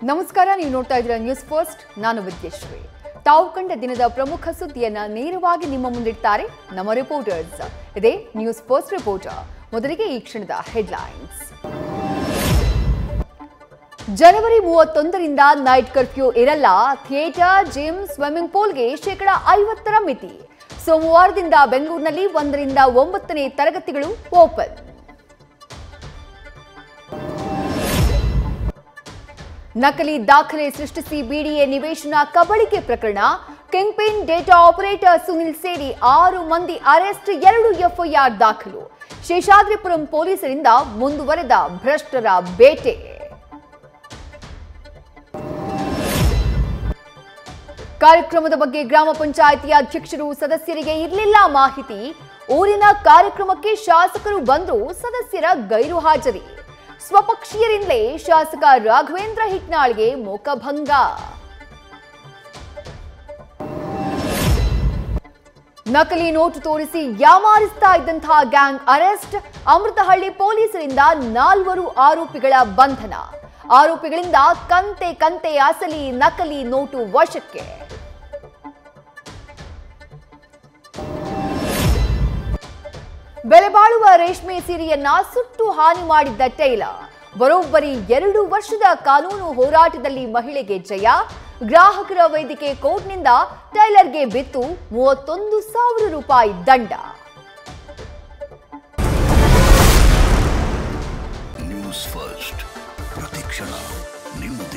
ನಮಸ್ಕಾರ ನೀವು ನೋಡ್ತಾ ಇದ್ದೀರಾ ನ್ಯೂಸ್ ಫಸ್ಟ್ ನಾನು ವಿದ್ಯಶ್ರೀ ತಾವು ಕಂಡ ದಿನದ ಪ್ರಮುಖ ಸುದ್ದಿಯನ್ನ ನೇರವಾಗಿ ನಿಮ್ಮ ಮುಂದಿಡ್ತಾರೆ ನಮ್ಮ ರಿಪೋರ್ಟರ್ಸ್ ಇದೇ ನ್ಯೂಸ್ ಫಸ್ಟ್ ರಿಪೋರ್ಟರ್ ಮೊದಲಿಗೆ ಈ ಕ್ಷಣದ ಹೆಡ್ಲೈನ್ಸ್ ಜನವರಿ ಮೂವತ್ತೊಂದರಿಂದ ನೈಟ್ ಕರ್ಫ್ಯೂ ಇರಲ್ಲ ಥಿಯೇಟರ್ ಜಿಮ್ ಸ್ವಿಮ್ಮಿಂಗ್ ಪೂಲ್ಗೆ ಶೇಕಡ ಐವತ್ತರ ಮಿತಿ ಸೋಮವಾರದಿಂದ ಬೆಂಗಳೂರಿನಲ್ಲಿ ಒಂದರಿಂದ ಒಂಬತ್ತನೇ ತರಗತಿಗಳು ಓಪನ್ ನಕಲಿ ದಾಖಲೆ ಸೃಷ್ಟಿಸಿ ಬಿಡಿಎ ನಿವೇಶನ ಕಬಳಿಕೆ ಪ್ರಕರಣ ಕಿಂಗ್ಪಿನ್ ಡೇಟಾ ಆಪರೇಟರ್ ಸುನಿಲ್ ಸೇರಿ ಆರು ಮಂದಿ ಅರೆಸ್ಟ್ ಎರಡು ಎಫ್ಐಆರ್ ದಾಖಲು ಶೇಷಾದ್ರಿಪುರಂ ಪೊಲೀಸರಿಂದ ಮುಂದುವರೆದ ಭ್ರಷ್ಟರ ಬೇಟೆ ಕಾರ್ಯಕ್ರಮದ ಬಗ್ಗೆ ಗ್ರಾಮ ಪಂಚಾಯಿತಿ ಅಧ್ಯಕ್ಷರು ಸದಸ್ಯರಿಗೆ ಇರಲಿಲ್ಲ ಮಾಹಿತಿ ಊರಿನ ಕಾರ್ಯಕ್ರಮಕ್ಕೆ ಶಾಸಕರು ಬಂದರೂ ಸದಸ್ಯರ ಗೈರು ಹಾಜರಿ ಸ್ವಪಕ್ಷೀಯರಿಂದಲೇ ಶಾಸಕ ರಾಘವೇಂದ್ರ ಹಿಟ್ನಾಳ್ಗೆ ಮುಖಭಂಗ ನಕಲಿ ನೋಟು ತೋರಿಸಿ ಯಾಮಾರಿಸ್ತಾ ಇದ್ದಂತಹ ಗ್ಯಾಂಗ್ ಅರೆಸ್ಟ್ ಅಮೃತಹಳ್ಳಿ ಪೊಲೀಸರಿಂದ ನಾಲ್ವರು ಆರೋಪಿಗಳ ಬಂಧನ ಆರೋಪಿಗಳಿಂದ ಕಂತೆ ಕಂತೆ ಅಸಲಿ ನಕಲಿ ನೋಟು ವಶಕ್ಕೆ ಬೆಲೆಬಾಳುವ ರೇಷ್ಮೆ ಸೀರೆಯನ್ನ ಸುಟ್ಟು ಹಾನಿ ಮಾಡಿದ್ದ ಟೈಲರ್ ಬರೋಬ್ಬರಿ ಎರಡು ವರ್ಷದ ಕಾನೂನು ಹೋರಾಟದಲ್ಲಿ ಮಹಿಳೆಗೆ ಜಯ ಗ್ರಾಹಕರ ವೇದಿಕೆ ಕೋರ್ಟ್ನಿಂದ ಟೈಲರ್ಗೆ ಬಿತ್ತು ಮೂವತ್ತೊಂದು ಸಾವಿರ ರೂಪಾಯಿ ದಂಡ ನ್ಯೂಸ್ ಫಸ್ಟ್ ಪ್ರತಿಕ್ಷಣ ನಿಮ್ಮ